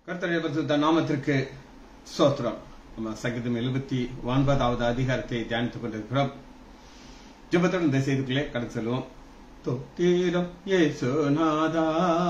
கர்த்தருடைய பரிசுத்த நாமத்திற்கு சோத்திரம் நம்ம சங்கீதம் எழுபத்தி ஒன்பதாவது அதிகாரத்தை தியானித்துக் கொண்டிருக்கிறோம் ஜெபத்துடன் இந்த செய்திக்குள்ளே கடந்து செல்வோம் தோத்தீரம் ஏசுநாதா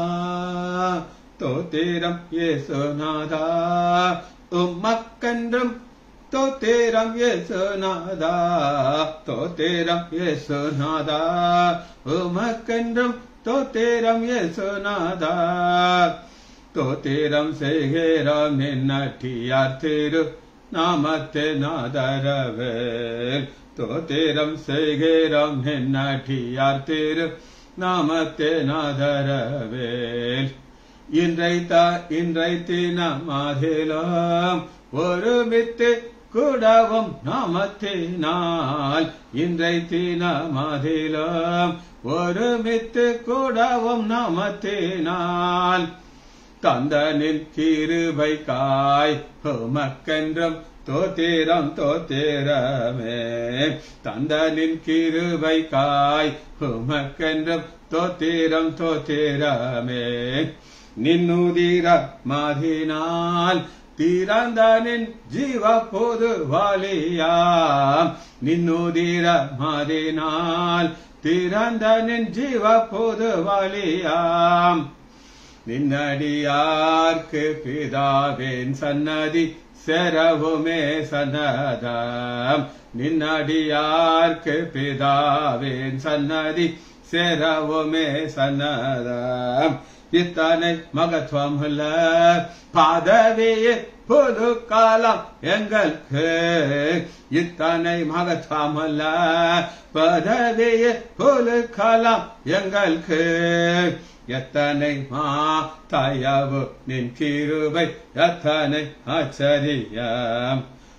தோத்தீரம் ஏசுநாதா உம்மக்கன்றும் தோத்தீரம் ஏசுநாதா தோத்தீரம் ஏசுநாதா உமக்கன்றும் தோத்தீரம் ஏசுநாதா தோத்திரம் செய்கிறோம் நின்னட்டியார் திரு நாமத்தை நாதரவேல் தோத்திரம் செய்கிறோம் நின்னட்டியார் திரு நாமத்தை நாதரவேல் இன்றைத்த இன்றை தினமாதிலும் ஒருமித்து கூடவும் நாமத்தினால் இன்றை தினமாதிலும் ஒருமித்து கூடவும் நாமத்தினால் தந்தனின் கிருபை காய் உமக்கென்றும் தோத்திரம் தோத்திரமே தந்தனின் கிருபை காய் உமக்கென்றும் தோத்திரம் தோத்திரமே நின்னுதீர மாதினால் தீரந்தனின் ஜீவ பொது வாலியாம் நின்னுதீர மாதினால் தீரந்தனின் ஜீவ பொது வாலியாம் நின்னடியார்க்கு பிதாவின் சன்னதி செரவுமே சன்னதம் நின்னடியார்க்கு பிதாவின் சன்னதி செரவுமே சன்னதம் இத்தனை மகத்துவம் உள்ள பதவியே புது காலம் எங்களுக்கு இத்தனை மகத்துவம் உள்ள பதவியே புது காலம் எங்களுக்கு எத்தனை மா தயவு நின் கிருபை எத்தனை ஆச்சரியம்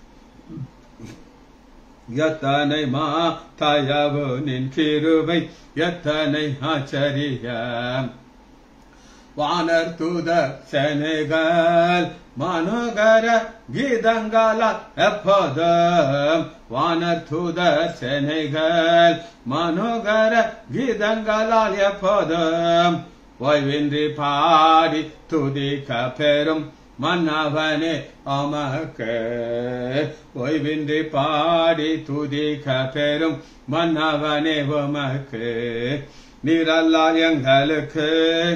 எத்தனை மா தயவு நின் கிருபை எத்தனை ஆச்சரியம் வானர் தூதர் செனைகள் மனோகர கீதங்களால் எப்போதும் வானர் தூதர் செனைகள் மனோகர கீதங்களால் எப்போதும் ஓய்வின்றி பாடி துதிக்க பெறும் மன்னவனே அமக்கு ஓய்வின்றி பாடி துதிக்க பெறும் மன்னவனே உமக்கு நீரல்லால் எங்களுக்கு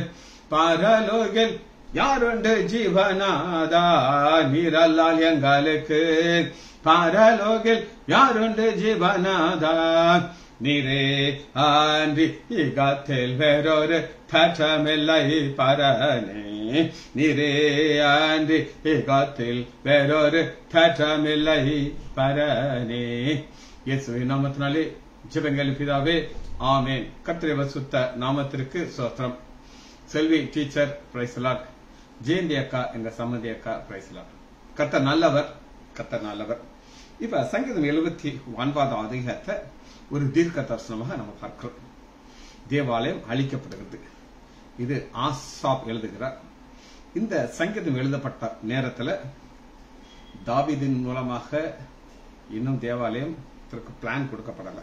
பரலோகில் யாருண்டு ஜீவனாதா நீரல்லால் எங்களுக்கு பரலோகில் யாருண்டு ஜீவனாதா நீரே ஆன்றி இகத்தில் வேறொரு தற்றமில்லை பரனே நீரே ஆன்றி இகத்தில் வேறொரு தற்றமில்லை பரனே இயேசுவின் நாமத்தினாலே ஜெபங்கள் பிதாவே ஆமேன் கத்திரவ சுத்த நாமத்திற்கு சோத்திரம் செல்வி டீச்சர் பிரைஸ்லாட் ஜெயந்தி அக்கா எங்க சம்மந்தி அக்கா பிரைஸ்லாட் கத்த நல்லவர் கத்த நல்லவர் இப்ப சங்கீதம் எழுபத்தி ஒன்பதாவது அதிகாரத்தை ஒரு தீர்க்க தரிசனமாக நம்ம பார்க்கிறோம் தேவாலயம் அழிக்கப்படுகிறது இது ஆசாப் எழுதுகிறார் இந்த சங்கீதம் எழுதப்பட்ட நேரத்தில் தாவிதின் மூலமாக இன்னும் தேவாலயம் பிளான் கொடுக்கப்படல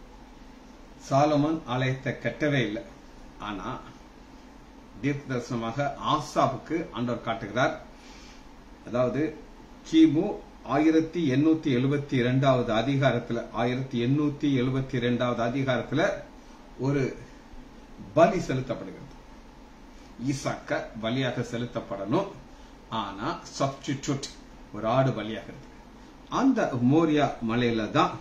சாலமன் ஆலயத்தை கட்டவே இல்லை ஆனா தீர்க்க தரிசனமாக ஆசாப்புக்கு ஆண்டவர் காட்டுகிறார் அதாவது கிமு ஆயிரத்தி எண்ணூத்தி எழுபத்தி இரண்டாவது அதிகாரத்துல ஆயிரத்தி எண்ணூத்தி எழுபத்தி இரண்டாவது அதிகாரத்துல ஒரு பலி செலுத்தப்படுகிறது ஈசாக்க பலியாக செலுத்தப்படணும் ஆனா சப்ஸ்டிடியூட் ஒரு ஆடு பலியாகிறது அந்த மோரியா மலையில தான்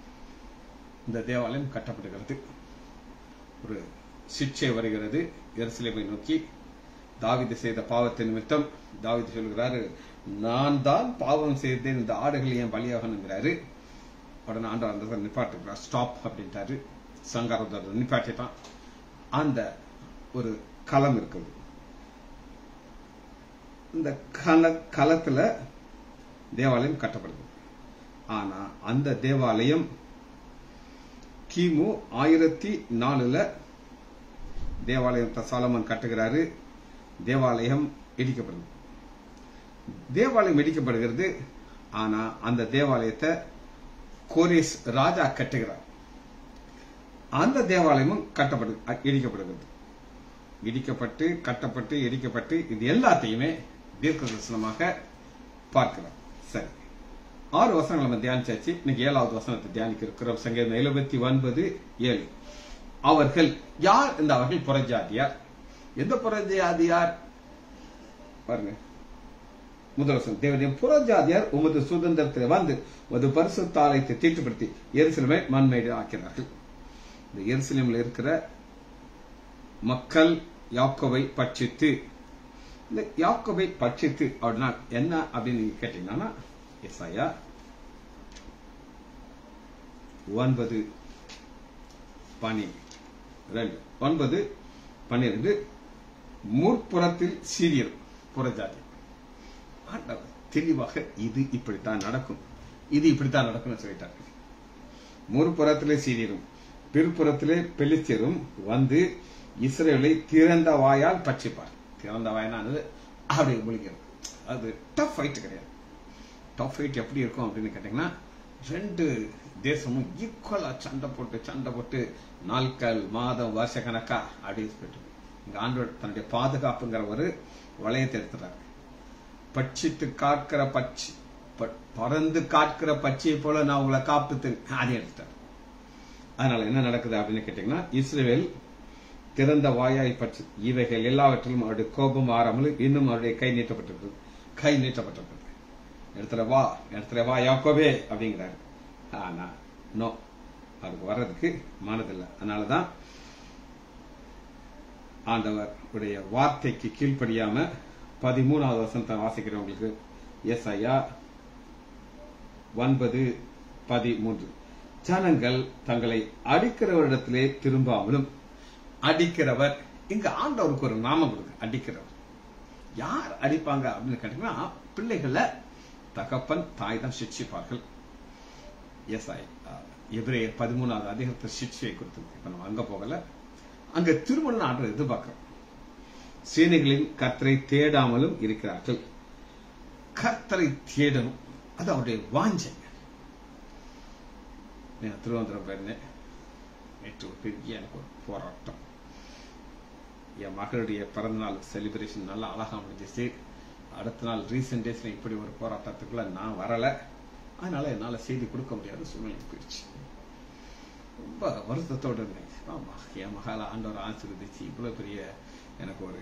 இந்த தேவாலயம் கட்டப்படுகிறது ஒரு சிக்ஷை வருகிறது எருசலேமை நோக்கி தாவிது செய்த பாவத்தை நிமித்தம் தாவிது சொல்கிறாரு நான் தான் பாவம் செய்தேன் இந்த ஆடுகள் ஏன் பலியாகணுங்கிறாரு உடனே ஆண்டவர் அந்த நிப்பாட்டுகிறார் ஸ்டாப் அப்படின்ட்டாரு சங்காரத்தை நிப்பாட்டிட்டான் அந்த ஒரு களம் இருக்குது இந்த கல களத்துல தேவாலயம் கட்டப்படுது ஆனா அந்த தேவாலயம் கிமு ஆயிரத்தி நாலுல தேவாலயம் சாலமன் கட்டுகிறாரு தேவாலயம் இடிக்கப்படுது தேவாலயம் இடிக்கப்படுகிறது ஆனா அந்த தேவாலயத்தை கோரேஸ் ராஜா கட்டுகிறார் அந்த தேவாலயமும் கட்டப்படு இடிக்கப்படுகிறது இடிக்கப்பட்டு கட்டப்பட்டு இடிக்கப்பட்டு இது எல்லாத்தையுமே தீர்க்க தரிசனமாக பார்க்கிறோம் சரி ஆறு வசனங்களை நம்ம தியானிச்சாச்சு இன்னைக்கு ஏழாவது வசனத்தை தியானிக்க இருக்கிறோம் சங்கீதம் எழுபத்தி ஒன்பது ஏழு அவர்கள் யார் இந்த அவர்கள் புறஜாதியார் எந்த புறஜாதியார் பாருங்க முதல் வசனம் தேவனுடைய புறஜாதியார் உமது சுதந்திரத்தில் வந்து உமது பரிசுத்த ஆலயத்தை தீட்டுப்படுத்தி எருசலேமை மண்மேடு ஆக்கினார்கள் இந்த எருசலேமில் இருக்கிற மக்கள் யாக்கோவை பட்சித்து இந்த யாக்கோவை பட்சித்து அப்படின்னா என்ன அப்படின்னு நீங்க கேட்டீங்கன்னா எஸ்ஐயா ஒன்பது பனிரெண்டு ஒன்பது பன்னிரண்டு முற்புறத்தில் சீரியர் புறஜாதி ஆண்டவர் தெளிவாக இது இப்படித்தான் நடக்கும் இது இப்படித்தான் நடக்கும்னு சொல்லிட்டார்கள் முற்புறத்திலே சீரியரும் பிற்புறத்திலே பெலிஸ்தியரும் வந்து இஸ்ரேலை திறந்த வாயால் பட்சிப்பார் திறந்த வாயனானது அப்படி முழிக்கிறது அது டஃப் ஃபைட் கிடையாது டஃப் ஃபைட் எப்படி இருக்கும் அப்படின்னு கேட்டீங்கன்னா ரெண்டு தேசமும் ஈக்குவலா சண்டை போட்டு சண்டை போட்டு நாட்கள் மாதம் வருஷ கணக்கா அப்படி போயிட்டு இங்க ஆண்டோர் தன்னுடைய பாதுகாப்புங்கிற ஒரு வளையத்தை எடுத்துறாரு பட்சித்து காக்கிற பட்சி ப- பறந்து காக்கிற பட்சியை போல நான் உங்களை காப்புத்து அதை எடுத்துட்டார் அதனால என்ன நடக்குது அப்படின்னு கேட்டீங்கன்னா இஸ்ரேல் திறந்த வாயாய் பற்றி இவைகள் எல்லாவற்றிலும் அவருடைய கோபம் ஆறாமல் இன்னும் அவருடைய கை நீட்டப்பட்டிருக்கிறது கை நீட்டப்பட்டிருக்கிறது இடத்துல வா இடத்துல வா யாக்கோபே அப்படிங்கிறாரு ஆனா நோ அவருக்கு வர்றதுக்கு மனதில்லை அதனாலதான் ஆண்டவர் உடைய வார்த்தைக்கு கீழ்ப்படியாம பதிமூணாவது வசனத்தை வாசிக்கிறவங்களுக்கு எஸ் ஐயா ஒன்பது பதிமூன்று ஜனங்கள் தங்களை அடிக்கிறவரிடத்திலே திரும்பாமலும் அடிக்கிறவர் இங்க ஆண்டவருக்கு ஒரு நாமம் கொடுக்கு அடிக்கிறவர் யார் அடிப்பாங்க அப்படின்னு கேட்டீங்கன்னா பிள்ளைகளை தகப்பன் தாய் தான் சிக்ஷிப்பார்கள் எஸ் ஐ எபிரேயர் பதிமூணாவது அதிகாரத்தை சிக்ஷையை கொடுத்து இப்ப நம்ம அங்க போகல அங்க திருமணம் ஆண்டு எதிர்பார்க்கிறோம் சேனைகளின் கர்த்தரை தேடாமலும் இருக்கிறார்கள் கர்த்தரை தேடணும் அது அவருடைய வாஞ்சைங்க நான் திருவனந்தபுரம் போயிருந்தேன் நேற்று ஒரு பெரிய எனக்கு ஒரு போராட்டம் என் மகளுடைய பிறந்தநாள் செலிப்ரேஷன் நல்லா அழகா முடிஞ்சிச்சு அடுத்த நாள் ரீசெண்ட் டேஸ்ல இப்படி ஒரு போராட்டத்துக்குள்ள நான் வரல அதனால என்னால செய்தி கொடுக்க முடியாத சூழ்நிலை போயிடுச்சு ரொம்ப வருத்தத்தோடு இருந்தேன் ஆமா என் மகால ஆண்டவர் ஆசீர்வதிச்சு இவ்வளவு பெரிய எனக்கு ஒரு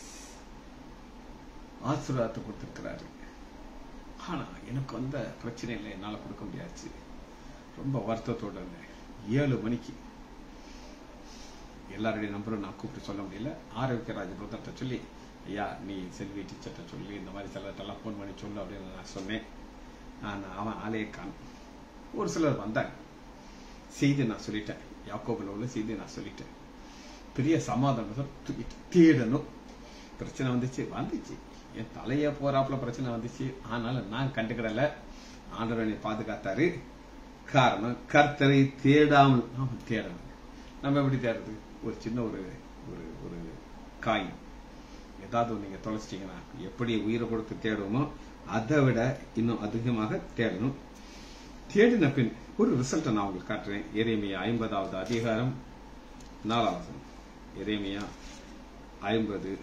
ஆசீர்வாதத்தை கொடுத்திருக்கிறாரு ஆனா எனக்கு வந்த பிரச்சனைகளை என்னால கொடுக்க முடியாச்சு ரொம்ப வருத்தத்தோடு இருந்தேன் ஏழு மணிக்கு எல்லாருடைய நம்பரும் நான் கூப்பிட்டு சொல்ல முடியல ஆரோக்கியராஜ் பிரதர்கிட்ட சொல்லி ஐயா நீ செல்வி டீச்சர்கிட்ட சொல்லி இந்த மாதிரி சிலர்கிட்டலாம் ஃபோன் பண்ணி சொல்லு அப்படின்னு நான் சொன்னேன் ஆனா அவன் ஆளே காணும் ஒரு சிலர் வந்தாங்க செய்தி நான் சொல்லிட்டேன் யாக்கோபில் உள்ள செய்தி நான் சொல்லிட்டேன் பெரிய சமாதானம் தூக்கிட்டு தேடணும் பிரச்சனை வந்துச்சு வந்துச்சு என் தலைய போறாப்புல பிரச்சனை வந்துச்சு ஆனாலும் நான் கண்டுக்கிடல ஆண்டவர் என்னை பாதுகாத்தாரு காரணம் கர்த்தரை தேடாமல் நாம தேடணும் நம்ம எப்படி தேடுறது ஒரு சின்ன ஒரு ஒரு ஒரு காய் ஏதாவது நீங்க தொலைச்சிட்டீங்கன்னா எப்படி உயிரை கொடுத்து தேடுவோமோ அதை விட இன்னும் அதிகமாக தேடணும் தேடின பின் ஒரு ரிசல்ட்டை நான் உங்களுக்கு காட்டுறேன் எரேமியா ஐம்பதாவது அதிகாரம் நாலாவது எரேமியா ஐம்பது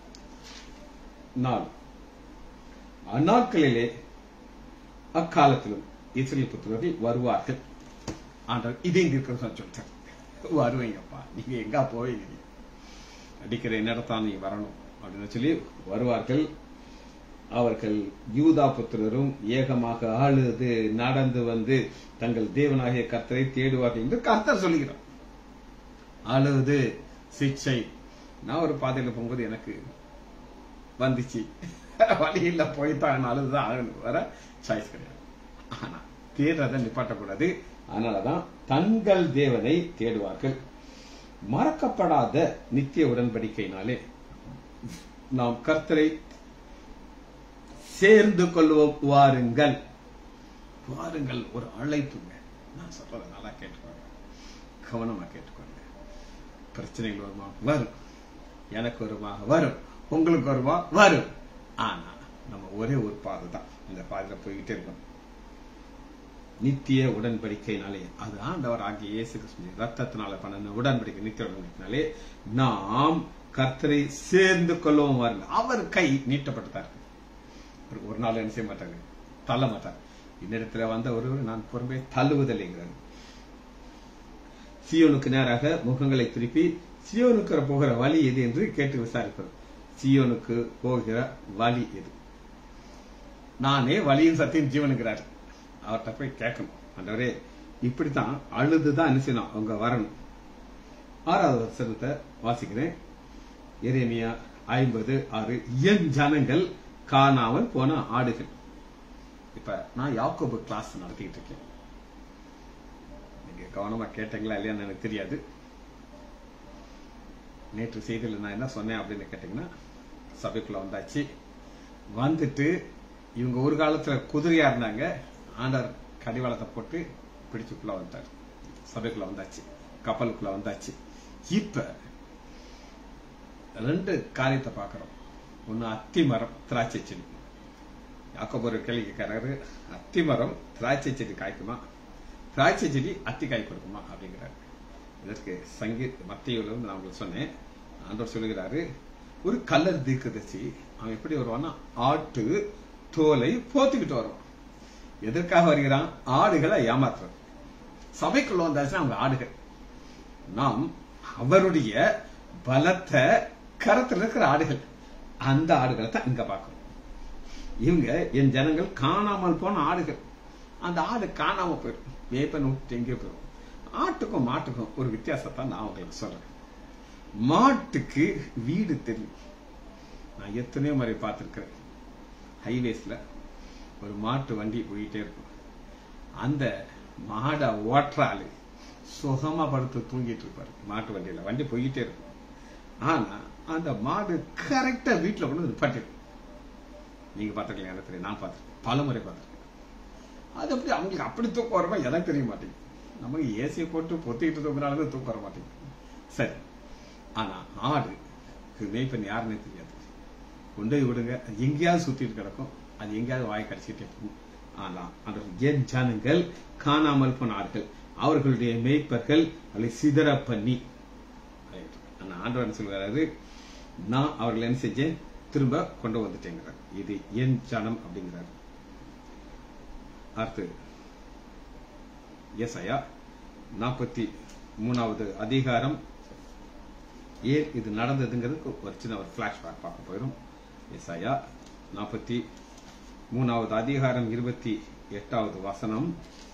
நாலு அந்நாட்களிலே அக்காலத்திலும் இஸ்ரேல் புத்திரர்கள் வருவார்கள் ஆண்டவர் இது எங்க இருக்கிறது சொல்லிட்டார் வருவீங்கப்பா நீங்க எங்க போவீங்க நீங்க? அடிக்கிற நேரத்தான் நீங்க வரணும் அப்படின்னு சொல்லி வருவார்கள் அவர்கள் யூதா புத்திரரும் ஏகமாக அழுது நடந்து வந்து தங்கள் தேவனாகிய கர்த்தரை தேடுவார்கள் என்று கர்த்தர் சொல்லுகிறார் அழுது சிக்ஷை நான் ஒரு பாதையில போகும்போது எனக்கு வந்துச்சு வழியில போய்த்தான் அழுதுதான் ஆகணும் வர சாய்ஸ் கிடையாது ஆனா தேடுறதை நிப்பாட்டக்கூடாது அதனாலதான் தங்கள் தேவனை தேடுவார்கள் மறக்கப்படாத நித்திய உடன்படிக்கையினாலே நாம் கர்த்தரை சேர்ந்து கொள்வோம் வாருங்கள் வாருங்கள் ஒரு அழைப்புங்க நான் சொல்றதை நல்லா கேட்டுக்கோங்க கவனமா கேட்டுக்கோங்க பிரச்சனைகள் வருமா வரும் எனக்கு வருமா வரும் உங்களுக்கு வருமா வரும் ஆனா நம்ம ஒரே ஒரு பாதை தான் இந்த பாதையில போய்கிட்டே இருக்கணும் நித்திய உடன்படிக்கையினாலே அது ஆண்டவர் ஆகிய இயேசு கிறிஸ்து ரத்தத்தினால பண்ண உடன்படிக்கை நித்திய உடன்படிக்கையினாலே நாம் கர்த்தரை சேர்ந்து கொள்ளவும் வாருங்கள் அவர் கை நீட்டப்பட்டதா இருக்கு ஒரு ஒரு நாள் என்ன செய்ய மாட்டாங்க தள்ள மாட்டாங்க இன்னிடத்துல வந்த ஒருவர் நான் பொறுமை தள்ளுவதில்லைங்கிறார் சியோனுக்கு நேராக முகங்களை திருப்பி சியோனுக்கு போகிற வழி எது என்று கேட்டு விசாரிப்பது சியோனுக்கு போகிற வழி எது நானே வழியின் சத்தியம் ஜீவனுங்கிறார் அவர்கிட்ட போய் கேட்கணும் ஆண்டவரே இப்படித்தான் அழுதுதான் என்ன செய்யணும் அவங்க வரணும் ஆறாவது வசனத்தை வாசிக்கிறேன் எரேமியா ஐம்பது ஆறு என் ஜனங்கள் காணாமல் போன ஆடுகள் இப்ப நான் யாக்கோபு கிளாஸ் நடத்திக்கிட்டு இருக்கேன் நீங்க கவனமா கேட்டீங்களா இல்லையான்னு எனக்கு தெரியாது நேற்று செய்தியில் நான் என்ன சொன்னேன் அப்படின்னு கேட்டீங்கன்னா சபைக்குள்ள வந்தாச்சு வந்துட்டு இவங்க ஒரு காலத்துல குதிரையா இருந்தாங்க ஆண்டர் கடிவாளத்தை போட்டு பிடிச்சுக்குள்ள வந்தார் சபைக்குள்ள வந்தாச்சு கப்பலுக்குள்ள வந்தாச்சு இப்ப ரெண்டு காரியத்தை பார்க்கிறோம் ஒன்னு அத்தி மரம் திராட்சை செடி யாக்கோபு ஒரு கேள்வி கேட்கிறாரு அத்தி மரம் திராட்சை செடி காய்க்குமா திராட்சை செடி அத்தி காய் கொடுக்குமா அப்படிங்கிறாரு இதற்கு சங்கீத் மத்தியில் நான் உங்களுக்கு சொன்னேன் ஆண்டவர் சொல்லுகிறாரு ஒரு கல்லர் தீர்க்கதரிசி அவன் எப்படி வருவான்னா ஆட்டு தோலை போத்திக்கிட்டு வருவான் எதற்காக வருகிறான் ஆடுகளை ஏமாத்துறது சபைக்குள்ள வந்தாச்சுன்னா அவங்க ஆடுகள் நாம் அவருடைய பலத்த கரத்தில் இருக்கிற ஆடுகள் அந்த ஆடுகளை தான் இங்க பார்க்கணும் இவங்க என் ஜனங்கள் காணாமல் போன ஆடுகள் அந்த ஆடு காணாம போயிடும் வேப்பன் விட்டு எங்கேயோ போயிடும் ஆட்டுக்கும் மாட்டுக்கும் ஒரு வித்தியாசத்தை நான் உங்களுக்கு சொல்றேன் மாட்டுக்கு வீடு தெரியும் நான் எத்தனையோ முறை பார்த்திருக்கிறேன் ஹைவேஸ்ல ஒரு மாட்டு வண்டி போயிட்டே இருக்கும் அந்த மாடை ஓட்டுறாளு சுகமா படுத்து தூங்கிட்டு இருப்பாரு மாட்டு வண்டியில வண்டி போயிட்டே இருக்கும் ஆனா அந்த மாடு கரெக்டா வீட்டுல கொண்டு வந்து நிப்பாட்டிருக்கும் நீங்க பாத்துருக்கீங்க எனக்கு தெரியும் நான் பார்த்திருக்கேன் பல முறை பார்த்திருக்கேன் அது அப்படி அவங்களுக்கு அப்படி தூக்கம் வரமா எனக்கு தெரிய மாட்டேங்குது நமக்கு ஏசியை போட்டு பொத்திக்கிட்டு தூங்குறாலும் தூக்கம் வர மாட்டேங்குது சரி ஆனா ஆடு மேய்ப்பன் யாருன்னே தெரியாது கொண்டு போய் விடுங்க அது எங்கேயாவது சுத்திட்டு கிடக்கும் அது எங்கேயாவது வாய் கடிச்சிட்டே இருக்கும் ஆனா அந்த என் ஜனங்கள் காணாமல் போன ஆடுகள் அவர்களுடைய மேய்ப்பர்கள் அவளை சிதற பண்ணி அந்த ஆண்டவர் சொல்கிறாரு நான் அவர்கள் என்ன செஞ்சேன் திரும்ப கொண்டு வந்துட்டேங்கிறார் இது என் ஜனம் அப்படிங்கிறார் அடுத்து எஸ் ஐயா நாற்பத்தி மூணாவது அதிகாரம் ஏன் இது நடந்ததுங்கிறது ஒரு சின்ன ஒரு பிளாஷ்பேக் பார்க்க போயிடும் எஸ் ஐயா நாற்பத்தி மூணாவது அதிகாரம் இருபத்தி எட்டாவது வசனம்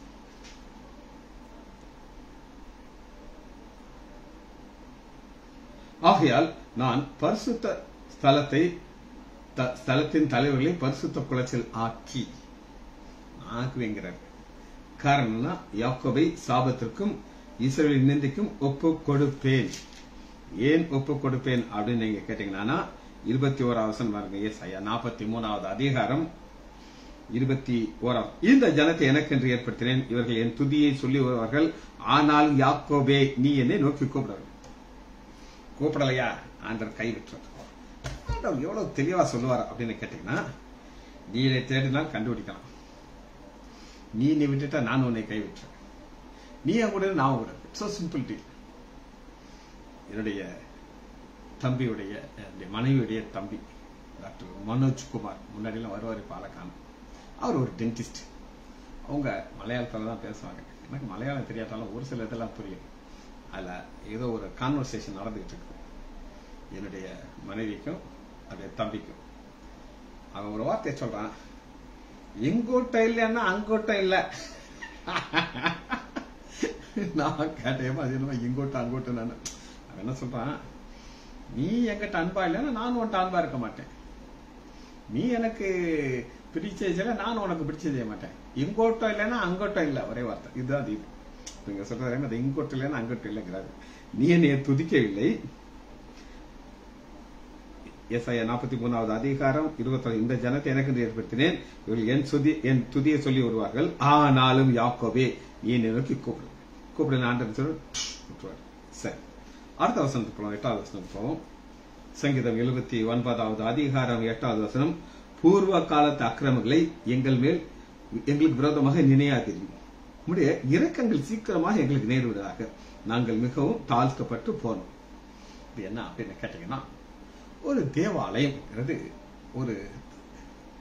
ஆகையால் நான் பரிசுத்த ஸ்தலத்தை த- ஸ்தலத்தின் தலைவர்களை பரிசுத்த குளத்தில் ஆக்கி ஆக்குவேங்கிறார் காரணம்னா யாக்கோபை சாபத்திற்கும் இஸ்ரவேலின் நிந்தைக்கும் ஒப்பு கொடுப்பேன் ஏன் ஒப்பு கொடுப்பேன் அப்படின்னு நீங்க கேட்டீங்கன்னா இருபத்தி ஓராவது வசனம் பாருங்க எஸ் ஐயா நாற்பத்தி மூணாவது அதிகாரம் இருபத்தி ஓராம் இந்த ஜனத்தை எனக்கென்று ஏற்படுத்தினேன் இவர்கள் என் துதியை சொல்லி வருவார்கள் ஆனால் யாக்கோபே நீ என்னை நோக்கி கூப்பிடவில்லை கூப்பிடலையா ஆண்டர் கைவிட்டார் ஆண்டவர் எவ்வளவு தெளிவா சொல்லுவார் அப்படின்னு கேட்டீங்கன்னா நீ என்னை தேடினால் கண்டுபிடிக்கலாம் நீ நீ விட்டுட்டா நான் உன்னை கைவிட்டுறேன் நீ என் கூட நான் கூட சோ சிம்பிள் டீல் என்னுடைய தம்பியுடைய என்னுடைய மனைவியுடைய தம்பி டாக்டர் மனோஜ் குமார் முன்னாடிலாம் வருவார் பாலக்கான அவர் ஒரு டென்டிஸ்ட் அவங்க மலையாளத்தில் தான் பேசுவாங்க எனக்கு மலையாளம் தெரியாட்டாலும் ஒரு சில இதெல்லாம் புரியும் அதில் ஏதோ ஒரு கான்வர்சேஷன் நடந்துகிட்டு இருக்கு என்னுடைய மனைவிக்கும் அதே தம்பிக்கும் அவன் ஒரு வார்த்தையை சொல்றான் எங்கோட்ட இல்லைன்னா அங்கோட்ட இல்ல நான் கேட்டேன் அது என்னமா இங்கோட்ட அங்கோட்ட நான் அவன் என்ன சொல்றான் நீ எங்கிட்ட அன்பா இல்லைன்னா நான் உன்ட்ட அன்பா இருக்க மாட்டேன் நீ எனக்கு பிடிச்சது செய்யல நான் உனக்கு பிடிச்சது செய்ய மாட்டேன் இங்கோட்டம் இல்லைன்னா அங்கோட்டம் இல்ல ஒரே வார்த்தை இதுதான் அது நீங்க சொல்றது அது இங்கோட்டம் இல்லைன்னா அங்கோட்டம் இல்லைங்கிறாரு நீ என்னைய துதிக்கவில்லை எஸ்ஐயா நாற்பத்தி மூணாவது அதிகாரம் இருபத்தி இந்த ஜனத்தை எனக்கு ஏற்படுத்தினேன் இவர்கள் என் சுதி என் துதியை சொல்லி வருவார்கள் ஆனாலும் யாக்கோபே நீ என்னை நோக்கி கூப்பிடு கூப்பிடு ஆண்டர் சொல்லி விட்டுருவார் சரி அடுத்த வசனத்துக்கு போவோம் எட்டாவது வசனத்துக்கு போவோம் சங்கீதம் எழுபத்தி ஒன்பதாவது அதிகாரம் எட்டாவது வசனம் பூர்வ காலத்து அக்கிரமங்களை எங்கள் மேல் எங்களுக்கு விரோதமாக நினையாதீர்கள் உம்முடைய இரக்கங்கள் சீக்கிரமாக எங்களுக்கு நேரிடுவதாக நாங்கள் மிகவும் தாழ்த்தப்பட்டு போனோம் இது என்ன அப்படின்னு கேட்டீங்கன்னா ஒரு தேவாலயம்ங்கிறது ஒரு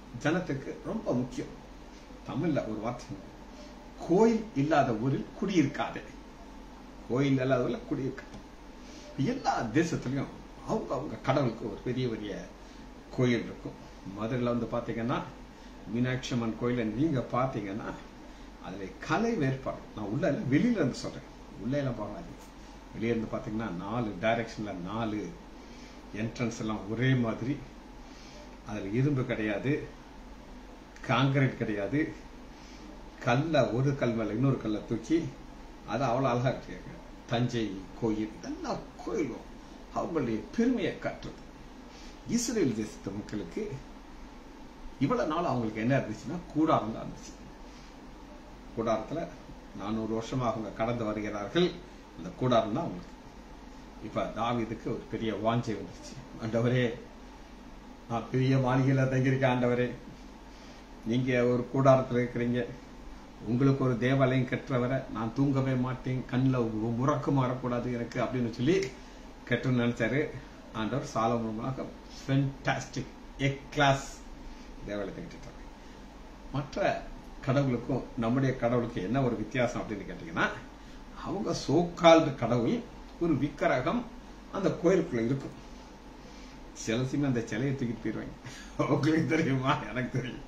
ஜனத்துக்கு ரொம்ப முக்கியம் தமிழ்ல ஒரு வார்த்தை கோயில் இல்லாத ஊரில் குடியிருக்காதே கோயில் இல்லாத ஊரில் குடியிருக்காது எல்லா தேசத்துலயும் அவங்க அவங்க கடவுளுக்கு ஒரு பெரிய பெரிய கோயில் இருக்கும் மதுரையில் வந்து பாத்தீங்கன்னா மீனாட்சி அம்மன் கோயில நீங்க பாத்தீங்கன்னா அதுல கலை வேறுபாடு நான் உள்ள இல்ல, வெளியில இருந்து சொல்றேன் உள்ள எல்லாம் போகாது வெளியே இருந்து பாத்தீங்கன்னா நாலு டைரக்ஷன்ல நாலு என்ட்ரன்ஸ் எல்லாம் ஒரே மாதிரி அதுல இரும்பு கிடையாது காங்கிரீட் கிடையாது கல்ல ஒரு கல் மேல இன்னொரு கல்லை தூக்கி அது அவ்வளவு அழகா இருக்கு தஞ்சை கோயில் எல்லா கோயிலும் அவங்களுடைய பெருமையை காட்டுறது இஸ்ரேல் தேசத்து மக்களுக்கு இவ்வளவு நாள் அவங்களுக்கு என்ன இருந்துச்சுன்னா கூடாரம் தான் இருந்துச்சு கூடாரத்துல நானூறு வருஷமா அவங்க கடந்து வருகிறார்கள் அந்த கூடாரம் தான் அவங்களுக்கு இப்ப தாவீதுக்கு ஒரு பெரிய வாஞ்சை வந்துருச்சு ஆண்டவரே நான் பெரிய மாளிகையில தங்கியிருக்கேன் ஆண்டவரே நீங்க ஒரு கூடாரத்துல இருக்கிறீங்க உங்களுக்கு ஒரு தேவாலயம் கட்டுறவரை நான் தூங்கவே மாட்டேன் கண்ணில் முறக்கம் வரக்கூடாது எனக்கு அப்படின்னு சொல்லி கட்டணும்னு நினைச்சாரு ஆண்டவர் சாலமூலமாக ஃபென்டாஸ்டிக் எ கிளாஸ் தேவாலயத்தை கட்டிட்டாரு மற்ற கடவுளுக்கும் நம்முடைய கடவுளுக்கு என்ன ஒரு வித்தியாசம் அப்படின்னு கேட்டீங்கன்னா அவங்க சோக்கால்டு கடவுள் ஒரு விக்கிரகம் அந்த கோயிலுக்குள்ள இருக்கும் சில சமயம் அந்த சிலையை தூக்கிட்டு போயிடுவாங்க உங்களுக்கு தெரியுமா எனக்கு தெரியும்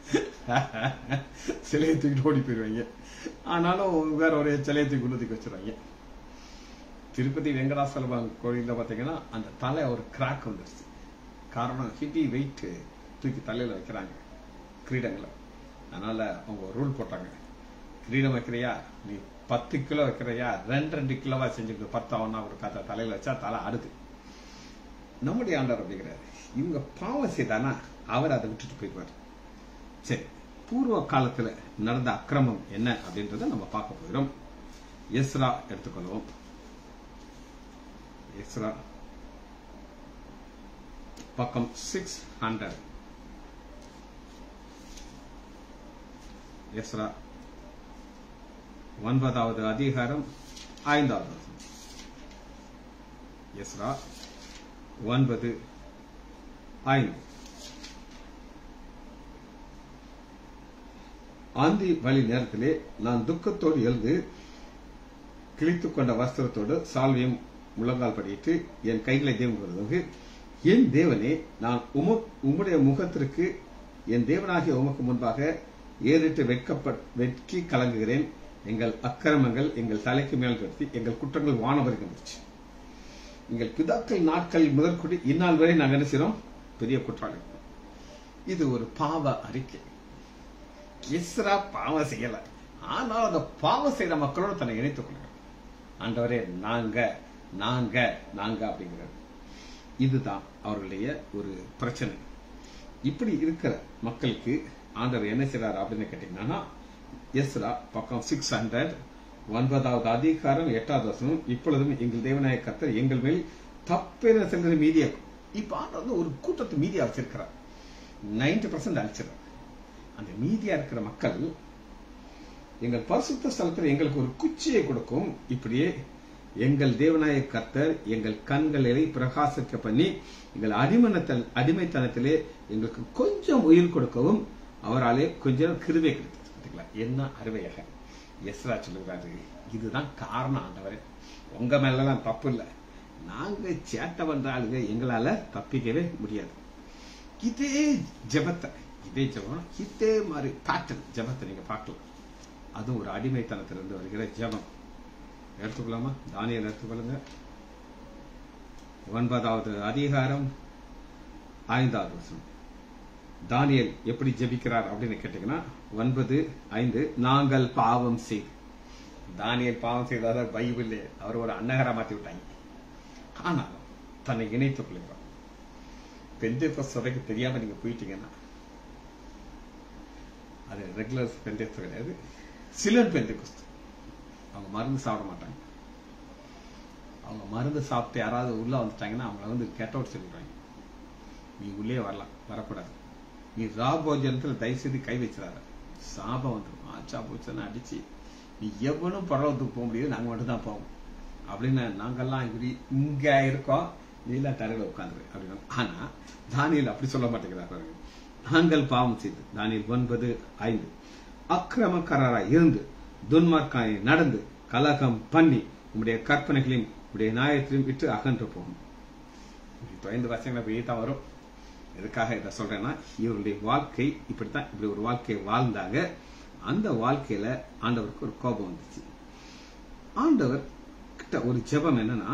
சிலையை தூக்கிட்டு ஓடி போயிடுவாங்க ஆனாலும் வேற ஒரு சிலையை தூக்கி உள்ள தூக்கி வச்சிருவாங்க திருப்பதி வெங்கடாசலம் கோயில்ல பாத்தீங்கன்னா அந்த தலை ஒரு கிராக் வந்துருச்சு காரணம் ஹெவி வெயிட் தூக்கி தலையில வைக்கிறாங்க கிரீடங்களை அதனால அவங்க ரூல் போட்டாங்க கிரீடம் வைக்கிறியா நீ பத்து கிலோ வைக்கிறியா ரெண்டு ரெண்டு கிலோவா செஞ்சுக்கிட்டு பத்தாவனா ஒரு கதை தலையில வச்சா தலை அடுது நம்முடைய ஆண்டவர் அப்படிங்கிறாரு இவங்க பாவம் செய்தானா அவர் அதை விட்டுட்டு போயிடுவார் சரி பூர்வ காலத்துல நடந்த அக்கிரமம் என்ன அப்படின்றத நம்ம பார்க்க போகிறோம் எஸ்ரா எடுத்துக்கொள்வோம் எஸ்ரா பக்கம் சிக்ஸ் ஹண்ட்ரட் எஸ்ரா ஒன்பதாவது அதிகாரம் ஐந்தாவது வசனம். எஸ்ரா ஒன்பது ஐந்து ஆந்தி வழி நேரத்திலே நான் துக்கத்தோடு எழுந்து கிழித்துக் கொண்ட வஸ்திரத்தோடு சால்வையும் முழங்கால் படியிட்டு என் கைகளை தேவன் என் தேவனே நான் உம உம்முடைய முகத்திற்கு என் தேவனாகிய உமக்கு முன்பாக ஏறிட்டு வெட்கப்பட் வெட்கி கலங்குகிறேன் எங்கள் அக்கிரமங்கள் எங்கள் தலைக்கு மேல் கட்டி எங்கள் குற்றங்கள் வானவருக்கு வந்துச்சு எங்கள் பிதாக்கள் நாட்கள் முதற்கொண்டு இந்நாள் வரை நாங்கள் என்ன செய்றோம் பெரிய குற்றாலி இது ஒரு பாவ அறிக்கை எஸ்ரா பாவம் செய்யல ஆனால் அந்த பாவம் செய்த மக்களோடு தன்னை இணைத்துக் கொள்கிறார் ஆண்டவரே நாங்க நாங்க நாங்க அப்படிங்கிறார் இதுதான் அவர்களுடைய ஒரு பிரச்சனை இப்படி இருக்கிற மக்களுக்கு ஆண்டவர் என்ன செய்றார் அப்படின்னு கேட்டீங்கன்னா எஸ்ரா பக்கம் சிக்ஸ் ஹண்ட்ரட் ஒன்பதாவது அதிகாரம் எட்டாவது வசனம் இப்பொழுதும் எங்கள் தேவநாய கர்த்தர் எங்கள் மேல் தப்பென செல்கிற மீதியா இப்ப ஆண்டவர் வந்து ஒரு கூட்டத்தை மீதியா வச்சிருக்கிறார் நைன்டி பர்சன்ட் அழிச்சிடறார் அந்த மீதியா இருக்கிற மக்கள் எங்கள் பரிசுத்த ஸ்தலத்தில் எங்களுக்கு ஒரு குச்சியை கொடுக்கும் இப்படியே எங்கள் தேவநாய கர்த்தர் எங்கள் கண்களை பிரகாசிக்க பண்ணி எங்கள் அடிமனத்தல் அடிமைத்தனத்திலே எங்களுக்கு கொஞ்சம் உயிர் கொடுக்கவும் அவராலே கொஞ்சம் கிருபை கிடைத்தது பார்த்தீங்களா என்ன அருமையாக எஸ்ரா சொல்லுகிறாரு இதுதான் காரணம் ஆண்டவரே உங்க மேலலாம் தப்பு இல்லை நாங்க சேட்டை பண்ற ஆளுங்க எங்களால தப்பிக்கவே முடியாது இதே ஜெபத்தை இதே ஜெபம் இதே மாதிரி பேட்டர்ன் ஜெபத்தை நீங்க பார்க்கலாம் அதுவும் ஒரு அடிமைத்தனத்திலிருந்து வருகிற ஜெபம் எடுத்துக்கலாமா தானியல் எடுத்துக்கொள்ளுங்க ஒன்பதாவது அதிகாரம் ஐந்தாவது வருஷம் தானியல் எப்படி ஜெபிக்கிறார் அப்படின்னு கேட்டீங்கன்னா ஒன்பது ஐந்து நாங்கள் பாவம் செய்து தானியல் பாவம் செய்தாத பைபிள் அவர் ஒரு அன்னகரா மாத்தி விட்டாங்க ஆனாலும் தன்னை இணைத்துக் கொள்கிறார் பெந்தை சபைக்கு தெரியாம நீங்க போயிட்டீங்கன்னா அது ரெகுலர் பெந்தை கிடையாது சிலர் பெந்தை குஸ்து அவங்க மருந்து சாப்பிட மாட்டாங்க அவங்க மருந்து சாப்பிட்டு யாராவது உள்ள வந்துட்டாங்கன்னா அவங்கள வந்து கெட் அவுட் சொல்லிடுவாங்க நீ உள்ளே வரலாம் வரக்கூடாது நீ ரா போஜனத்தில் தயவு செய்து கை வச்சிடாத சாபம் வந்துடும் ஆச்சா பூச்சனை அடிச்சு நீ எவனும் பரவத்துக்கு போக முடியாது நாங்க மட்டும் தான் போவோம் அப்படின்னு நாங்கெல்லாம் இப்படி இங்க இருக்கோம் நீலாம் தரையில உட்காந்துரு அப்படின்னு ஆனா தானியல் அப்படி சொல்ல மாட்டேங்கிறார் பாருங்க நாங்கள் பாவம் செய்து தானியல் ஒன்பது ஐந்து அக்கிரமக்காரராய் இருந்து துன்மார்க்காய் நடந்து கலகம் பண்ணி உம்முடைய கற்பனைகளையும் உம்முடைய நியாயத்தையும் விட்டு அகன்று போகும் ஐந்து வருஷங்கள் அப்படியே தான் வரும் எதுக்காக இதை சொல்றேன்னா இவருடைய வாழ்க்கை இப்படித்தான் இப்படி ஒரு வாழ்க்கையை வாழ்ந்தாங்க அந்த வாழ்க்கையில ஆண்டவருக்கு ஒரு கோபம் வந்துச்சு ஆண்டவர் கிட்ட ஒரு ஜெபம் என்னன்னா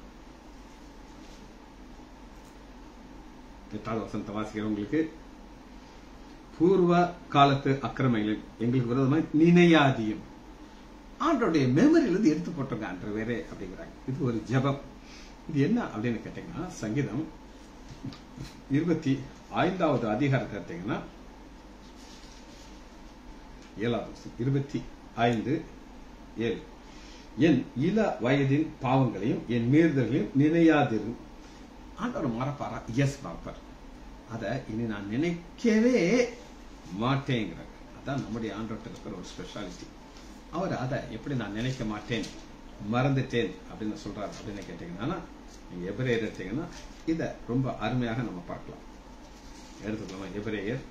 எட்டாவது வசனத்தை வாசிக்கிறவங்களுக்கு பூர்வ காலத்து அக்கிரமைகளில் எங்களுக்கு விரோதமாக நினையாதியும் ஆண்டோடைய மெமரியில இருந்து எடுத்து போட்டோங்க அன்று வேறே அப்படிங்கிறாங்க இது ஒரு ஜெபம் இது என்ன அப்படின்னு கேட்டீங்கன்னா சங்கீதம் இருபத்தி ஐந்தாவது அதிகாரத்தை எடுத்தீங்கன்னா ஏழாவது இருபத்தி ஐந்து ஏழு என் இள வயதின் பாவங்களையும் என் மீறுதல்களையும் நினையாதிரும் ஆண்டவர் மறப்பாரா எஸ் மறப்பார் அத இனி நான் நினைக்கவே மாட்டேங்கிறார் அதான் நம்முடைய ஆண்டவர்கிட்ட இருக்கிற ஒரு ஸ்பெஷாலிட்டி அவர் அதை எப்படி நான் நினைக்க மாட்டேன் மறந்துட்டேன் அப்படின்னு சொல்றாரு அப்படின்னு கேட்டீங்கன்னா நீங்க எபிரேயர் எடுத்தீங்கன்னா இத ரொம்ப அருமையாக நம்ம பார்க்கலாம் எடுத்துக்கலாமா எபிரேயர்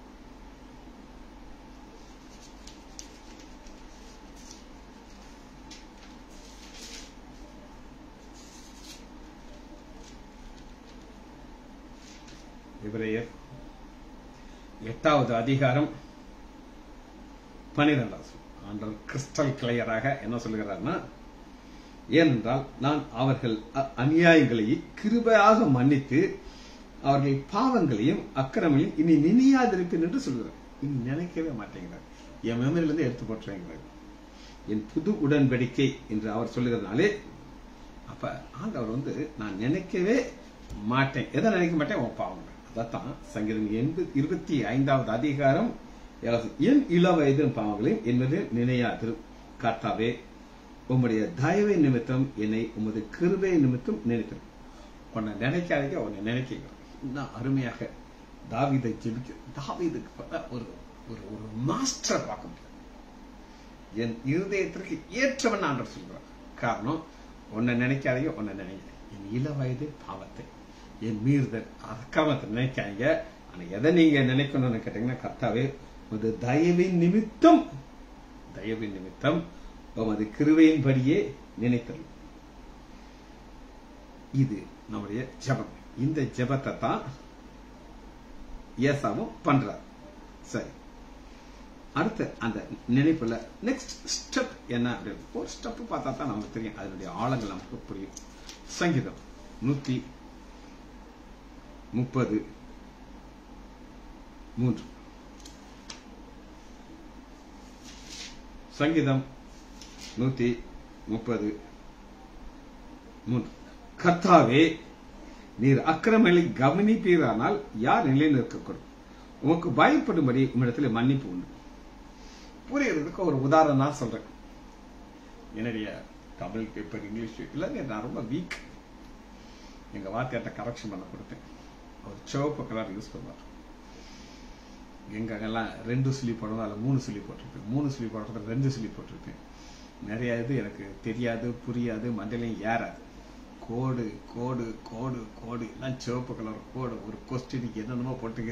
எபிரேயர் எட்டாவது அதிகாரம் பனிரெண்டாவது ஆண்டவர் கிறிஸ்டல் கிளியராக என்ன சொல்லுகிறார்னா ஏனென்றால் நான் அவர்கள் அநியாயங்களை கிருபையாக மன்னித்து அவர்கள் பாவங்களையும் அக்கிரமையும் இனி நினையாதிருப்பேன் என்று சொல்கிறார் இனி நினைக்கவே மாட்டேங்கிறார் என் மெமரியிலிருந்து எடுத்து போட்டுறேங்கிறார் என் புது உடன்படிக்கை என்று அவர் சொல்லுகிறதுனாலே அப்ப ஆண்டவர் வந்து நான் நினைக்கவே மாட்டேன் எதை நினைக்க மாட்டேன் உன் பாவங்கள் அதான் சங்கீதம் எண்பது இருபத்தி ஐந்தாவது அதிகாரம் என் இள வயது பாவங்களையும் என்பது நினையாது கர்த்தாவே உம்முடைய தயவை நிமித்தம் என்னை உமது கிருபை நிமித்தம் நினைக்கிறேன் உன்னை நினைக்காதீங்க உன்னை நினைக்கிறேன் இன்னும் அருமையாக தாவிதை ஜெபிக்க தாவிதுக்கு ஒரு ஒரு ஒரு மாஸ்டர் பார்க்க முடியாது என் இருதயத்திற்கு ஏற்றவன் ஆண்டர் சொல்றார் காரணம் உன்னை நினைக்காதீங்க உன்னை நினைக்க என் இள வயது பாவத்தை என் மீறுதல் அக்காமத்தை நினைக்காங்க ஆனா எதை நீங்க நினைக்கணும்னு கேட்டீங்கன்னா கர்த்தாவே உமது தயவின் நிமித்தம் தயவின் நிமித்தம் உமது கிருவையின்படியே நினைத்தல் இது நம்முடைய ஜபம் இந்த ஜபத்தை தான் ஏசாவும் பண்றார் சரி அடுத்து அந்த நினைப்புல நெக்ஸ்ட் ஸ்டெப் என்ன அப்படின்னு ஒரு ஸ்டெப் பார்த்தா தான் நமக்கு தெரியும் அதனுடைய ஆழங்கள் நமக்கு புரியும் சங்கீதம் நூத்தி முப்பது மூன்று சங்கீதம் நூத்தி முப்பது மூன்று கர்த்தாவே நீர் அக்கிரமங்களை கவனிப்பீரானால் யார் நிலை நிற்கக்கூடும் உமக்கு பயப்படும்படி உம்மிடத்தில் மன்னிப்பு உண்டு புரியறதுக்கு ஒரு உதாரணம் தான் சொல்றேன் என்னுடைய தமிழ் பேப்பர் இங்கிலீஷ் இல்லைங்க நான் ரொம்ப வீக் எங்க வார்த்தையாட்ட கரெக்ஷன் பண்ண கொடுத்தேன் அவர் சிவப்பு கலர் யூஸ் பண்ணுவார் எங்கெல்லாம் ரெண்டு சுழி போடணும் அதில் மூணு சுழி போட்டிருப்பேன் மூணு சுழி போடுறது ரெண்டு சுழி போட்டிருப்பேன் நிறைய இது எனக்கு தெரியாது புரியாது மண்டலையும் ஏறாது கோடு கோடு கோடு கோடு எல்லாம் சிவப்பு கலர் கோடு ஒரு கொஸ்டினுக்கு என்னென்னமோ போட்டுங்க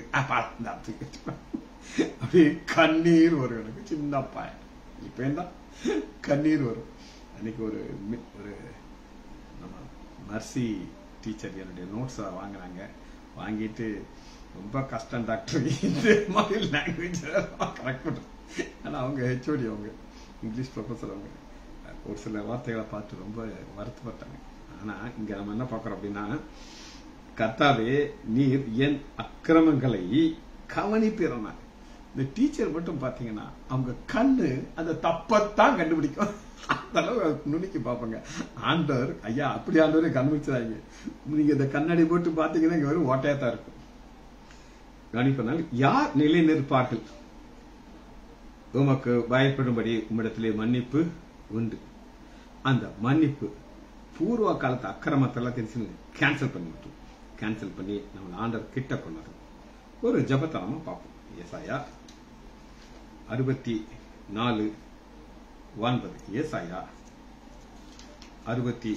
அப்படியே கண்ணீர் வரும் எனக்கு சின்ன பாய் இப்ப என்ன கண்ணீர் வரும் அன்னைக்கு ஒரு ஒரு நம்ம மர்சி டீச்சர் என்னுடைய நோட்ஸ் வாங்கினாங்க வாங்கிட்டு ரொம்ப கஷ்டம் டாக்டர் இந்த மாதிரி லாங்குவேஜ் கரெக்ட் பண்ணுறேன் ஆனால் அவங்க ஹெச்ஓடி அவங்க இங்கிலீஷ் ப்ரொஃபஸர் அவங்க ஒரு சில வார்த்தைகளை பார்த்து ரொம்ப வருத்தப்பட்டாங்க ஆனா இங்க நம்ம என்ன பார்க்கறோம் அப்படின்னா கர்த்தாவே நீர் என் அக்கிரமங்களை கவனிப்பிறனா இந்த டீச்சர் மட்டும் பாத்தீங்கன்னா அவங்க கண்ணு அந்த தப்பத்தான் கண்டுபிடிக்கும் அந்த அளவு நுணுக்கி பார்ப்பாங்க ஆண்டவர் ஐயா அப்படி ஆண்டவரே கண்டுபிடிச்சதாங்க நீங்க இந்த கண்ணாடி போட்டு பாத்தீங்கன்னா இங்க வெறும் ஓட்டையா தான் இருக்கும் கவனிப்பனால் யார் நிலை நிற்பார்கள் உமக்கு பயப்படும்படி உம்மிடத்திலே மன்னிப்பு உண்டு அந்த மன்னிப்பு பூர்வ காலத்து அக்கிரமத்தெல்லாம் தெரிஞ்சு கேன்சல் பண்ணி விட்டோம் கேன்சல் பண்ணி நம்ம ஆண்டர் கிட்ட கொண்டாரு ஒரு ஜபத்தை நம்ம பார்ப்போம் ஏசாயா அறுபத்தி நாலு ஒன்பது ஏசாயா அறுபத்தி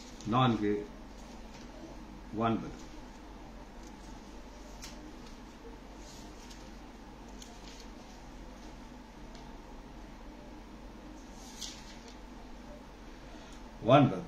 நான்கு ஒன்பது ஒன்பது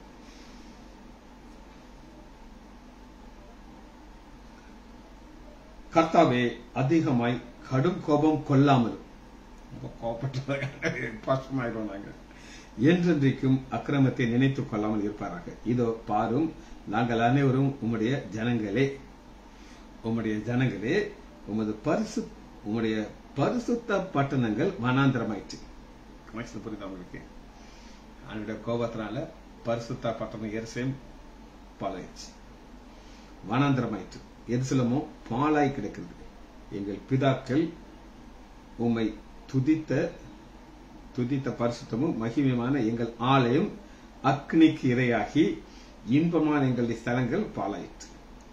கர்த்தாவே அதிகமாய் கடும் கோபம் கொள்ளாமல் ரொம்ப கோபப்பட்டதாக கஷ்டமாயிடும் நாங்க என்றென்றைக்கும் அக்கிரமத்தை நினைத்துக் கொள்ளாமல் இருப்பாராக இதோ பாரும் நாங்கள் அனைவரும் உம்முடைய ஜனங்களே உம்முடைய ஜனங்களே உமது பரிசு உம்முடைய பரிசுத்த பட்டணங்கள் வனாந்திரமாயிற்று கனெக்ஷன் புரியுதா உங்களுக்கு அவனுடைய கோபத்தினால பரிசுத்த பட்டணம் எரிசேம் பாலாயிடுச்சு வனாந்திரமாயிற்று எரிசலமும் பாலாய் கிடக்கிறது எங்கள் பிதாக்கள் உம்மை துதித்த துதித்த பரிசுத்தமும் மகிமையுமான எங்கள் ஆலயம் அக்னிக்கு இரையாகி இன்பமான எங்களுடைய ஸ்தலங்கள் பாலாயிற்று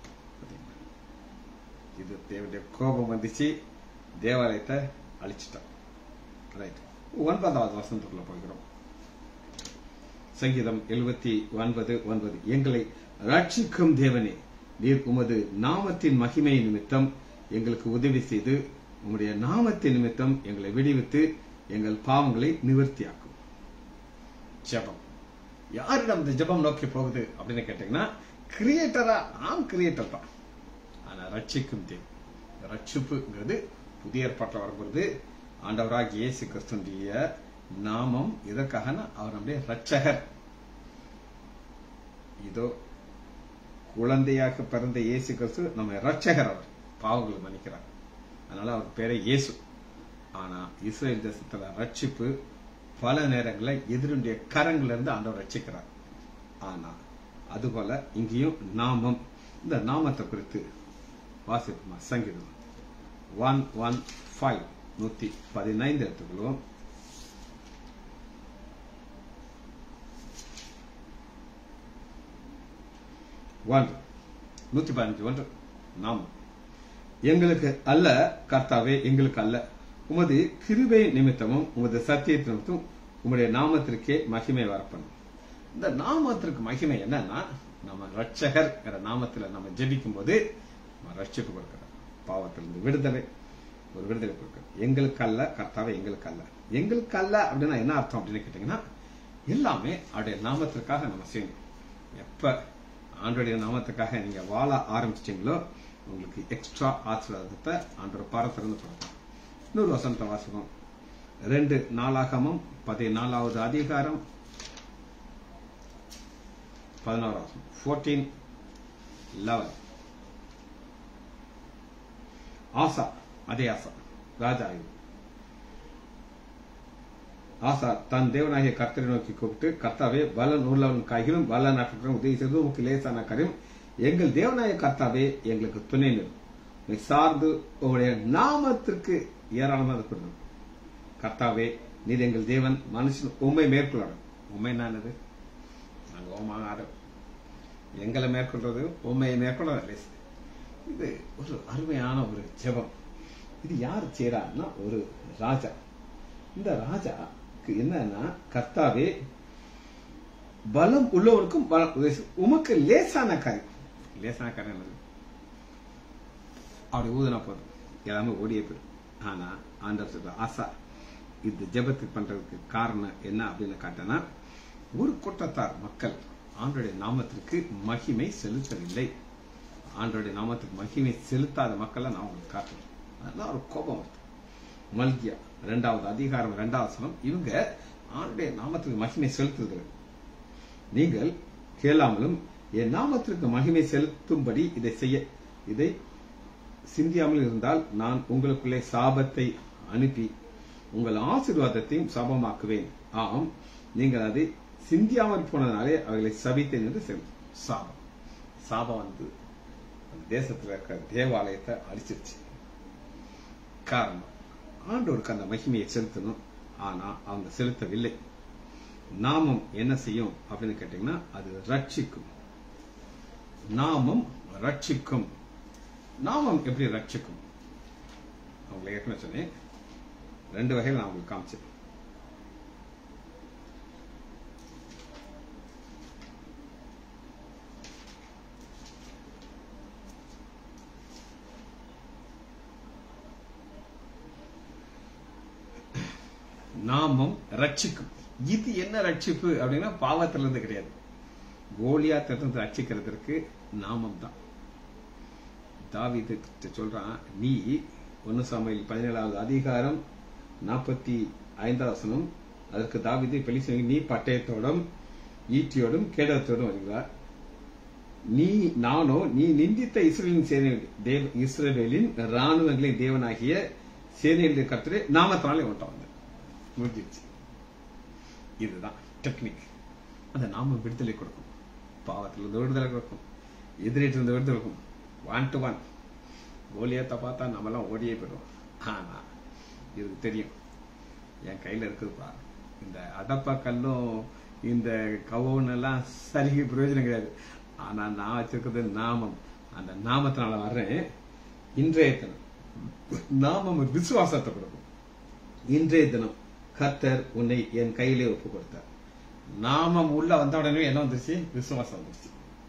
இது தேவனுடைய கோபம் வந்துச்சு தேவாலயத்தை அழிச்சிட்டான் ரைட் ஒன்பதாவது வசனத்துக்குள்ள போகிறோம் சங்கீதம் எழுபத்தி ஒன்பது ஒன்பது எங்களை ரட்சிக்கும் தேவனே நீர் உமது நாமத்தின் மகிமை நிமித்தம் எங்களுக்கு உதவி செய்து உம்முடைய நாமத்தின் நிமித்தம் எங்களை விடுவித்து எங்கள் பாவங்களை நிவர்த்தியாக்கும் ஜெபம் யாரிடம் இந்த ஜெபம் நோக்கி போகுது அப்படின்னு கேட்டீங்கன்னா கிரியேட்டரா ஆம் கிரியேட்டர் தான் ஆனா ரட்சிக்கும் தேவன் ரட்சிப்புங்கிறது புதிய ஏற்பாட்டில் வரும்போது ஆண்டவராக இயேசு கிறிஸ்துடைய நாமம் இதற்காக அவர் நம்முடைய ரட்சகர் இதோ குழந்தையாக பிறந்த இயேசு கிறிஸ்து நம்ம ரட்சகர் அவர் பாவங்களை மன்னிக்கிறார் அதனால அவர் பேரை இயேசு ஆனா இஸ்ரேல் தேசத்துல ரட்சிப்பு பல நேரங்களில் எதிருடைய கரங்கள்ல இருந்து ஆண்டவர் ரட்சிக்கிறார் ஆனா அதுபோல இங்கேயும் நாமம் இந்த நாமத்தை குறித்து வாசிப்போமா சங்கீதம் ஒன் ஒன் ஃபைவ் நூத்தி பதினைந்து எடுத்துக்கொள்வோம் ஒன்று நூத்தி பதினஞ்சு ஒன்று நாமம் எங்களுக்கு அல்ல கர்த்தாவே எங்களுக்கு அல்ல உமது கிருபை நிமித்தமும் உமது சத்தியத்தின் நிமித்தமும் உம்முடைய நாமத்திற்கே மகிமை வரப்படும் இந்த நாமத்திற்கு மகிமை என்னன்னா நம்ம ரட்சகர் நாமத்துல நம்ம ஜெபிக்கும் போது நம்ம ரட்சிப்பு கொடுக்கிறார் பாவத்திலிருந்து விடுதலை ஒரு விடுதலை கொடுக்கிறார் எங்களுக்கு அல்ல கர்த்தாவே எங்களுக்கு அல்ல எங்களுக்கு அல்ல அப்படின்னா என்ன அர்த்தம் அப்படின்னு கேட்டீங்கன்னா எல்லாமே அவருடைய நாமத்திற்காக நம்ம செய்யணும் எப்ப ஆண்டோடைய நாமத்துக்காக நீங்க வாழ ஆரம்பிச்சிட்டீங்களோ உங்களுக்கு எக்ஸ்ட்ரா ஆசீர்வாதத்தை ஆண்டோர் பாரத்திலிருந்து கொடுக்கும் இன்னொரு வசனத்தை வாசிப்போம் ரெண்டு நாளாகமும் பதினாலாவது அதிகாரம் பதினோராவது ஃபோர்டீன் லெவன் ஆசா அதே ஆசா ராஜா இது ஆசா தன் தேவனாகிய கர்த்தரை நோக்கி கூப்பிட்டு கர்த்தாவே பலன் உள்ளவன் காய்களும் பலன் நாட்டுக்கும் உதவி செய்து உமக்கு லேசான காரியம் எங்கள் தேவனாய கர்த்தாவே எங்களுக்கு துணை நிற்கும் சார்ந்து உங்களுடைய நாமத்திற்கு ஏராளமாக கொடுக்கும் கர்த்தாவே நீர் எங்கள் தேவன் மனுஷன் உண்மை மேற்கொள்ளணும் உண்மை என்னது நாங்க ஓமாக எங்களை மேற்கொள்றது உண்மையை மேற்கொள்ள இது ஒரு அருமையான ஒரு ஜெபம் இது யார் செய்யறாருன்னா ஒரு ராஜா இந்த ராஜாக்கு என்னன்னா கர்த்தாவே பலம் உள்ளவருக்கும் உமக்கு லேசான காரியம் லேசான காரியம் என்னது அப்படி ஊதுனா போதும் எல்லாமே ஓடியே போயிடும் ஆனா ஆண்டவர் சொல்ற ஆசா இந்த ஜெபத்துக்கு பண்றதுக்கு காரணம் என்ன அப்படின்னு காட்டினா ஒரு கூட்டத்தார் மக்கள் ஆண்டோடைய நாமத்திற்கு மகிமை செலுத்தவில்லை ஆண்டோடைய நாமத்துக்கு மகிமை செலுத்தாத மக்களை நான் உங்களுக்கு காட்டுறேன் அதெல்லாம் ஒரு கோபம் வருது மல்கியா இரண்டாவது அதிகாரம் இரண்டாவது சனம் இவங்க ஆண்டுடைய நாமத்துக்கு மகிமை செலுத்துகிறது நீங்கள் கேளாமலும் என் நாமத்திற்கு மகிமை செலுத்தும்படி இதை செய்ய இதை சிந்தியாமல் இருந்தால் நான் உங்களுக்குள்ளே சாபத்தை அனுப்பி உங்கள் ஆசீர்வாதத்தையும் சாபமாக்குவேன் ஆம் நீங்கள் அதை சிந்தியாமல் போனதுனாலே அவர்களை சபித்தேன் என்று செல் சாபம் சாபம் வந்து அந்த தேசத்தில் இருக்கிற தேவாலயத்தை அழிச்சிருச்சு காரணம் ஆண்டோருக்கு அந்த மகிமையை செலுத்தணும் ஆனா அவங்க செலுத்தவில்லை நாமம் என்ன செய்யும் அப்படின்னு கேட்டீங்கன்னா அது ரட்சிக்கும் நாமம் ரட்சிக்கும் நாமம் எப்படி ரட்சிக்கும் அவங்களை ஏற்கனவே சொன்னேன் ரெண்டு வகையில் நான் உங்களுக்கு காமிச்சேன் நாமம் ரட்சிக்கும் இது என்ன ரட்சிப்பு அப்படின்னா பாவத்துல இருந்து கிடையாது கோலியாத்திலிருந்து ரட்சிக்கிறதுக்கு நாமம் தான் தாவீது சொல்றான் நீ ஒன்னு சாமையில் பதினேழாவது அதிகாரம் நாற்பத்தி ஐந்தாவது வசனம் அதற்கு தாவீது பெலிசு நீ பட்டயத்தோடும் ஈட்டியோடும் கேடத்தோடும் வருகிறார் நீ நானோ நீ நிந்தித்த இஸ்ரேலின் சேனை தேவ இஸ்ரேலின் ராணுவங்களின் தேவனாகிய சேனையுடைய கர்த்தரே நாமத்தினாலே ஒன்றான் வந்து முடிஞ்சிருச்சு இதுதான் டெக்னிக் அந்த நாம விடுதலை கொடுக்கும் பாவத்தில் இருந்து விடுதலை கொடுக்கும் எதிரிட்டு இருந்து விடுதலை கொடுக்கும் ஒன் டு ஒன் கோலியத்தை பார்த்தா நம்மலாம் ஓடியே போயிடுவோம் ஆனா இதுக்கு தெரியும் என் கையில இருக்குதுப்பா இந்த அடப்பா கல்லும் இந்த கவுனெல்லாம் சரிக்கு பிரயோஜனம் கிடையாது ஆனா நான் வச்சிருக்கிறது நாமம் அந்த நாமத்தினால வர்றேன் இன்றைய தினம் நாமம் ஒரு விசுவாசத்தை கொடுக்கும் இன்றைய தினம் கர்த்தர் உன்னை என் கையிலே ஒப்பு கொடுத்தார் நாமம் உள்ள வந்த உடனே என்ன வந்துருச்சு விசுவாசம் வந்துருச்சு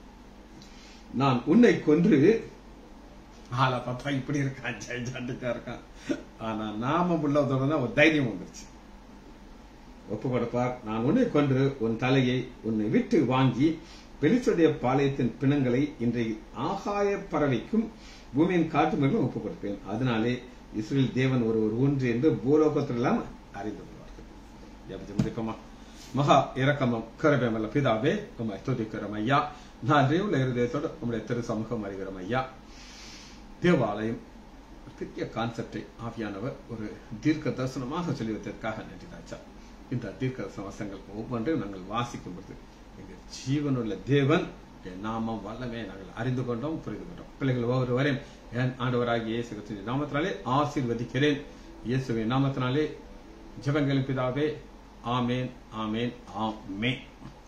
நான் உன்னை கொன்று ஆளை பார்த்தா இப்படி இருக்கான் ஜெய் ஜாண்டிக்கா இருக்கான் ஆனா நாமம் உள்ள வந்த உடனே ஒரு தைரியம் வந்துருச்சு ஒப்பு கொடுப்பார் நான் உன்னை கொன்று உன் தலையை உன்னை விட்டு வாங்கி பெலிசுடைய பாளையத்தின் பிணங்களை இன்றைய ஆகாய பறவைக்கும் பூமியின் காட்டு மிருகம் ஒப்புக் கொடுப்பேன் அதனாலே இஸ்ரேல் தேவன் ஒருவர் ஒன்று என்று பூலோகத்திலெல்லாம் அறிந்து கொள்வார்கள் ஜெபம் முடிப்போமா மகா இரக்கமும் கருவேமல்ல பிதாவே உம்மை துதிக்கிறோம் ஐயா நான் உள்ள இருதயத்தோடு உம்முடைய திரு சமூகம் அறிகிறோம் ஐயா தேவாலயம் பெரிய கான்செப்டை ஆவியானவர் ஒரு தீர்க்க தரிசனமாக சொல்லி வைத்ததற்காக நன்றி ராஜா இந்த தீர்க்க தரிசன வசங்கள் ஒவ்வொன்றையும் நாங்கள் வாசிக்கும் பொழுது எங்கள் ஜீவனுள்ள தேவன் என் நாமம் வல்லமே நாங்கள் அறிந்து கொண்டோம் புரிந்து கொண்டோம் பிள்ளைகள் ஒவ்வொருவரையும் என் ஆண்டவராகிய இயேசு கிறிஸ்துவின் நாமத்தினாலே ஆசீர்வதிக்கிறேன் இயேசுவின் நாமத்தினாலே ஜெபங்களின் பிதாவே ஆமேன் ஆமேன் ஆமேன்